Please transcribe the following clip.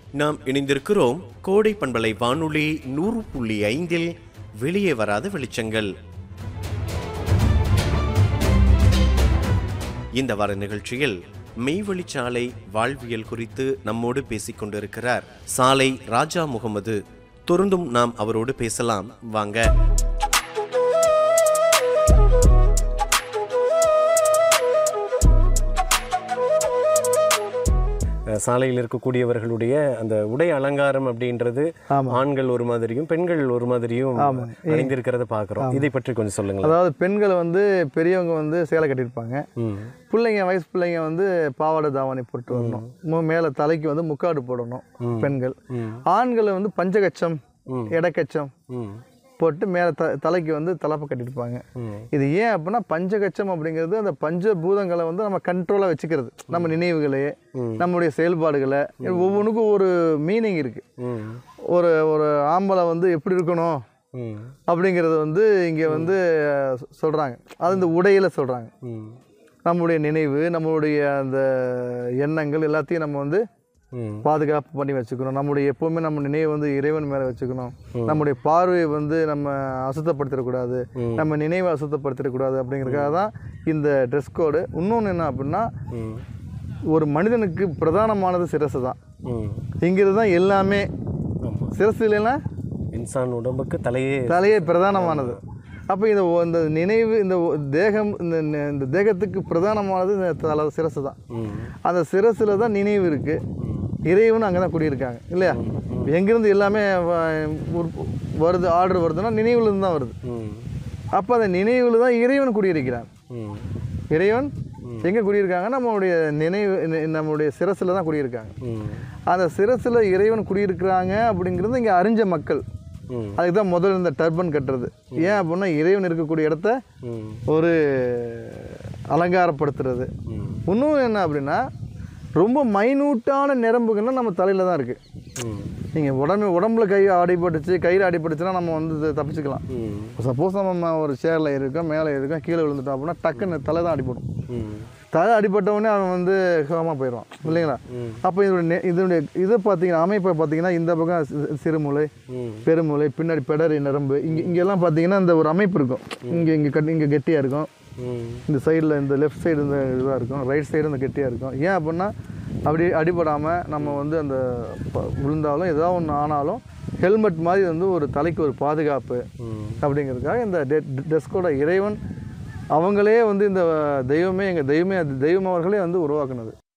நாம் இணைந்திருக்கிறோம் கோடை பண்பலை வானொலி நூறு புள்ளி ஐந்தில் வெளியே வராத வெளிச்சங்கள் இந்த வார நிகழ்ச்சியில் மெய்வழிச்சாலை வாழ்வியல் குறித்து நம்மோடு பேசிக் கொண்டிருக்கிறார் சாலை ராஜா முகமது தொடர்ந்தும் நாம் அவரோடு பேசலாம் வாங்க சாலையில் இருக்கக்கூடியவர்களுடைய அந்த உடை அலங்காரம் அப்படின்றது ஆமா. ஆண்கள் ஒரு மாதிரியும் பெண்கள் ஒரு மாதிரியும் அணிந்திருக்கிறத பார்க்குறோம் இதை பற்றி கொஞ்சம் சொல்லுங்களேன் அதாவது பெண்கள் வந்து பெரியவங்க வந்து சேலை கட்டியிருப்பாங்க ம் பிள்ளைங்க வயசு பிள்ளைங்க வந்து பாவாடை தாவணி போட்டு வரணும் மு- மேலே தலைக்கு வந்து முக்காடு போடணும் பெண்கள் ம். ஆண்கள் வந்து பஞ்சகச்சம் ம். இடக்கச்சம் ம் போட்டு மேலே த தலைக்கு வந்து தலப்பை கட்டியிருப்பாங்க ம் இது ஏன் அப்படின்னா பஞ்சகச்சம் அப்படிங்கிறது அந்த பஞ்சபூதங்களை வந்து நம்ம கண்ட்ரோலாக வச்சுக்கிறது நம்ம நினைவுகளே நம்முடைய செயல்பாடுகளை ஒவ்வொன்றுக்கும் ஒரு மீனிங் இருக்குது ம் ஒரு ஒரு ஆம்பளை வந்து எப்படி இருக்கணும் ம் அப்படிங்கிறது வந்து இங்கே வந்து சொல்கிறாங்க அது இந்த உடையில் சொல்கிறாங்க ம் நம்முடைய நினைவு நம்மளுடைய அந்த எண்ணங்கள் எல்லாத்தையும் நம்ம வந்து ம் பாதுகாப்பு பண்ணி வச்சுக்கணும் நம்முடைய எப்போவுமே நம்ம நினைவு வந்து இறைவன் மேலே வச்சுக்கணும் நம்முடைய பார்வையை வந்து நம்ம அசுத்தப்படுத்திடக்கூடாது நம்ம நினைவை அசுத்தப்படுத்திடக்கூடாது அப்படிங்கிறதுக்காக தான் இந்த ட்ரெஸ் கோடு இன்னொன்று என்ன அப்படின்னா ம் ஒரு மனிதனுக்கு பிரதானமானது சிரசு தான் ம் இங்கிறது தான் எல்லாமே ஆமாம் சிரசு இல்லைன்னா இன்சான் உடம்புக்கு தலையே தலையே பிரதானமானது அப்போ இந்த ஒ- இந்த நினைவு இந்த ஒ- தேகம் இந்த ந- இந்த தேகத்துக்கு பிரதானமானது இந்த தலை சிரசு தான் ம் அந்த சிரசில் தான் நினைவு இருக்குது இறைவன் அங்கே தான் குடியிருக்காங்க இல்லையா எங்கேருந்து எல்லாமே வ- உற்ப- வருது ஆர்டர் வருதுன்னா நினைவுலேருந்து தான் வருது ம் அப்போ அந்த நினைவில் தான் இறைவன் குடியிருக்கிறான் ம் இறைவன் எங்கே குடியிருக்காங்க நம்மளுடைய நினைவு நி- நம்மளுடைய சிரசில் தான் குடியிருக்காங்க ம் அந்த சிரசில் இறைவன் குடியிருக்கிறாங்க அப்படிங்கிறது இங்கே அறிஞ்ச மக்கள் ம் அதுக்கு தான் முதல்ல இந்த டர்பன் கட்டுறது ஏன் அப்படின்னா இறைவன் இருக்கக்கூடிய இடத்த ம் ஒரு அலங்காரப்படுத்துறது ம் இன்னொன்று என்ன அப்படின்னா ரொம்ப மைனூட்டான நரம்புகள்லாம் நம்ம தலையில் தான் இருக்குது ம் நீங்கள் உடம்பு உடம்புல கை அடிபட்டுச்சு கையில் அடிபட்டுச்சுன்னா நம்ம வந்து இது தப்பிச்சுக்கலாம் ம் சப்போஸ் நம்ம ஒரு சேரில் இருக்கோம் மேலே இருக்கோம் கீழே விழுந்துட்டோம் அப்படின்னா டக்குன்னு தலை தான் அடிபடும் ம் தலை அடிபட்ட உடனே அவன் வந்து சுகமாக போயிடுவான் இல்லைங்களா அப்போ இதோட நெ- இதனுடைய இதை பார்த்தீங்கன்னா அமைப்பை பார்த்தீங்கன்னா இந்த பக்கம் சி- சிறுமூளை ம் பெருமூளை பின்னாடி பெடரி நரம்பு இங்கே இங்கெல்லாம் பார்த்தீங்கன்னா இந்த ஒரு அமைப்பு இருக்கும் இங்கே இங்கே கட்டி இங்கே கெட்டியாக இருக்கும் ம் இந்த சைடில் இந்த லெஃப்ட் சைடு இந்த இதாக இருக்கும் ரைட் சைடு இந்த கெட்டியாக இருக்கும் ஏன் அப்படின்னா அப்படி அடிபடாமல் நம்ம வந்து அந்த ப- விழுந்தாலும் ஏதாவது ஒன்று ஆனாலும் ஹெல்மெட் மாதிரி வந்து ஒரு தலைக்கு ஒரு பாதுகாப்பு ம் அப்படிங்கிறதுக்காக இந்த டெஸ்கோட இறைவன் அவங்களே வந்து இந்த தெய்வமே எங்கள் தெய்வமே அது தெய்வம் அவர்களே வந்து உருவாக்குனது